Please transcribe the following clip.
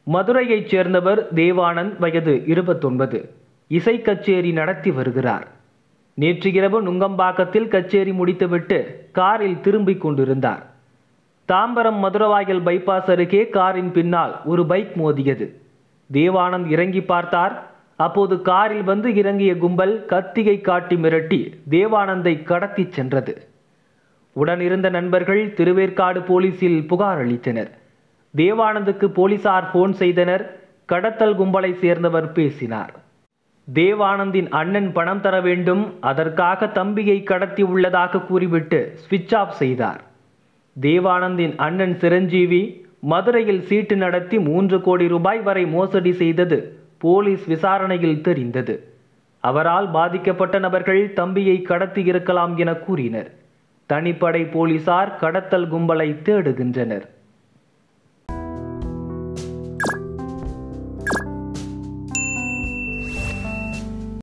மதுரையைச் சேர்ந்தவர் தேவானந்த் வயது இருபத்தொன்பது இசை கச்சேரி நடத்தி வருகிறார் நேற்று இரவு நுங்கம்பாக்கத்தில் கச்சேரி முடித்துவிட்டு காரில் திரும்பிக் கொண்டிருந்தார் தாம்பரம் மதுரவாயல் பைபாஸ் அருகே காரின் பின்னால் ஒரு பைக் மோதியது தேவானந்த் இறங்கி பார்த்தார் அப்போது காரில் வந்து இறங்கிய கும்பல் கத்தியை காட்டி மிரட்டி தேவானந்தை கடத்திச் சென்றது உடனிருந்த நண்பர்கள் திருவேற்காடு போலீசில் புகார் அளித்தனர் தேவானந்துக்கு போலீசார் போன் செய்தனர் கடத்தல் கும்பலை சேர்ந்தவர் பேசினார் தேவானந்தின் அண்ணன் பணம் தர வேண்டும் அதற்காக தம்பியை கடத்தி உள்ளதாக கூறிவிட்டு ஸ்விட்ச் ஆஃப் செய்தார் தேவானந்தின் அண்ணன் சிரஞ்சீவி மதுரையில் சீட்டு நடத்தி மூன்று கோடி ரூபாய் வரை மோசடி செய்தது போலீஸ் விசாரணையில் தெரிந்தது அவரால் பாதிக்கப்பட்ட நபர்கள் தம்பியை கடத்தி இருக்கலாம் என கூறினர் தனிப்படை போலீசார் கடத்தல் கும்பலை தேடுகின்றனர்